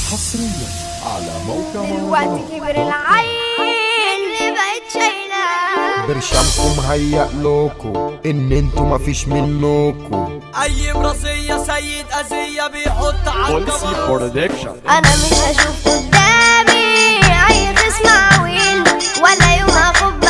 حصريا على موقع دلوقتي مهرجانات كبر العين اللي بقت شايلة برشامكم هيأ لكم ان انتوا مفيش منكم اي مرازية سيد اذية بيحط على الكبر انا مش هشوف قدامي اي خصم عويل ولا يوم اخب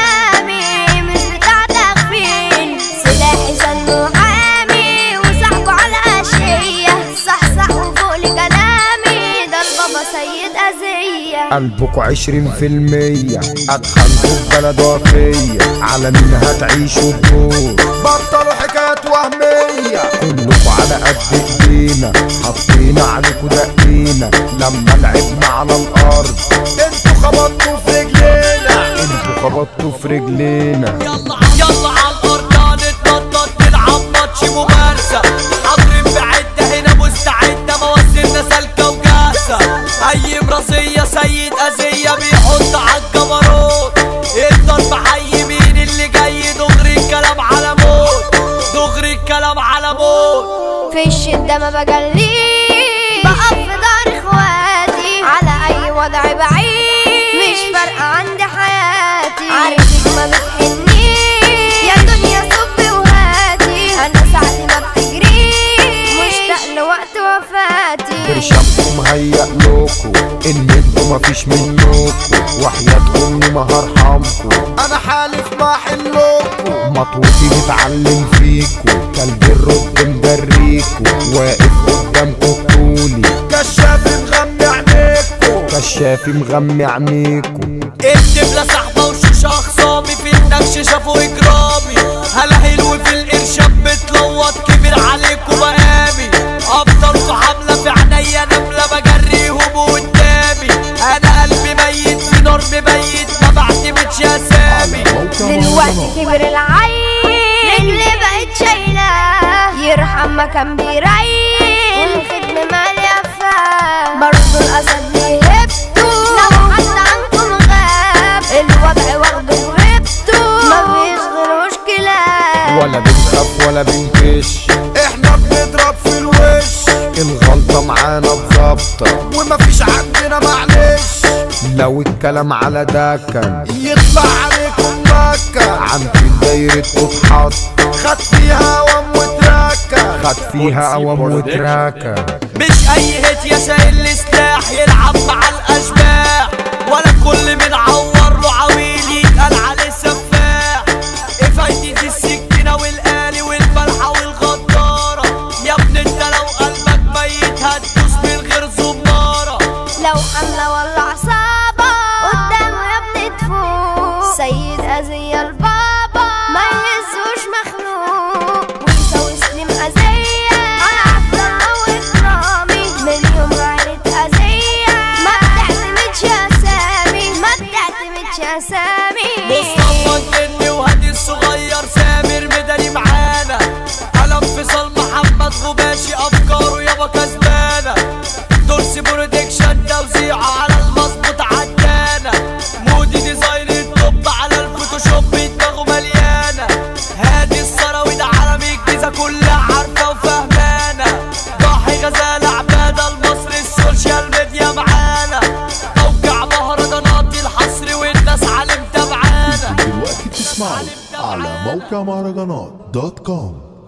اسامي مش بتاع تغفيل سلاحي سنه حامي وصاحبه على اشية صح صح وفوق لكلامي ده البابا سيد اذية قلبكوا عشرين في المية ادخلكوا في بلد وفية على مين هتعيشوا الدور بطلوا حكايات وهمية كلكوا على قد ايدينا حطينا عليكوا دقينا لما لعبنا على الارض انتوا خبطتوا في رجلينا انتوا خبطتوا في رجلينا يلا يلا على الارض نتنطط نلعب ماتش ممارسة حاضرين بعدة هنا مستعدة مواسمنا سالكة وجاهزة اي مرازية سيد اذية بيحط على الجبروت الضرب حي مين اللي جاي دغري الكلام على موت دغري الكلام على موت في الشدة ما بجليش بقف في دار اخواتي على اي وضع بعيش مش فارقة عندي حياتي عارفك ما بتحنيش يا دنيا صب وهاتي انا ساعتي ما بتجريش مشتاق لوقت وفاتي برشامكم هيأ لكم ان انتوا مفيش منكم وحياة امي ما هرحمكم انا حالف ما حلكم مطوتي متعلم فيكم كلب الرد مجريكم واقف قدامكم طولي كشافي مغمي عينيكم كشافي مغمي عينيكم الدبلة صاحبة وشيشة خصامي في النكش شافوا اجرامي هلا حلو في الارشاد بتلوط كبير عليكوا مقامي افضلكوا حاملة في عينيا نملة بجريهم قدامي انا قلبي ميت في نار مبيت ما بعتمدش اسامي دلوقتي كبر العين رجلي بقت شايلة يرحم ما كان بيريح والختم مالية فاه برضه الأسد ليه هبته لو حد عنكم غاب الوضع واخده وهبته ما فيش غير مشكلة ولا بنخاف ولا بنكش احنا بنضرب في الوش الغلطة معانا بظبطة ومفيش عندنا معلش لو الكلام على ده كان يطلع عليكم مكة عندي دايرة تتحط خد فيها قوام وتراكة خد فيها قوام وتراكة مش اي هيت يا شايل سلاح يلعب مع الاشباح ولا كل من عور له عويل يتقال عليه سفاح ايه فايدة السكينة والآلي والملحة والغدارة يا ابني انت لو قلبك ميت هتدوس من غير زمارة لو حملة ولا عصابة قدامه يا ابني تفوق سيد أذية البابا ما يهزوش مخلوق ويساوي سليم أذية أنا عبدالله وإكرامي من يوم عيلة أذية ما بتعتمدش أسامي ما بتعتمدش أسامي مصطفى الجني وهادي الصغير سامر مدني معانا قلم فيصل محمد غباشي افكاره يابا كسبانه دورسي برودكشن توزيعه على المظبوط عدانه مودي ديزاين التوب على الفوتوشوب دماغه مليانه هادي الثروي ده عالمي الجيزه كلها عارفه وفهمانه ضاحي غزاله عباده المصري السوشيال ميديا معانا موقع مهرجانات الحصري والناس عالم تبعانا دلوقتي بتسمعوا على موقع مهرجانات دوت كوم